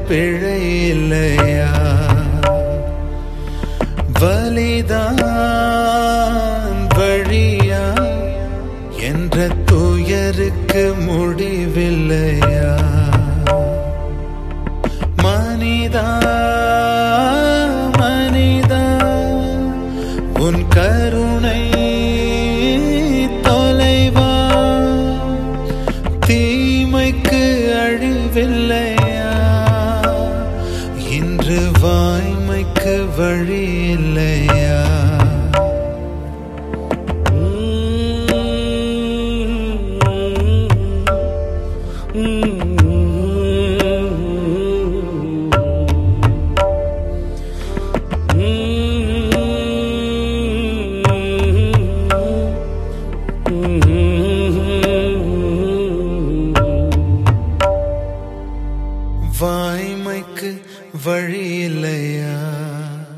பிழை இல்லையா வலிதான் வழியா என்ற துயருக்கு முடிவில்லையா மனிதா மனிதா உன் கருணை தொலைவா தீமைக்கு அழிவில்லையா இன்று வாய்மைக்கு வழி இல்லையா வாய்மைக்கு வழி இல்லையா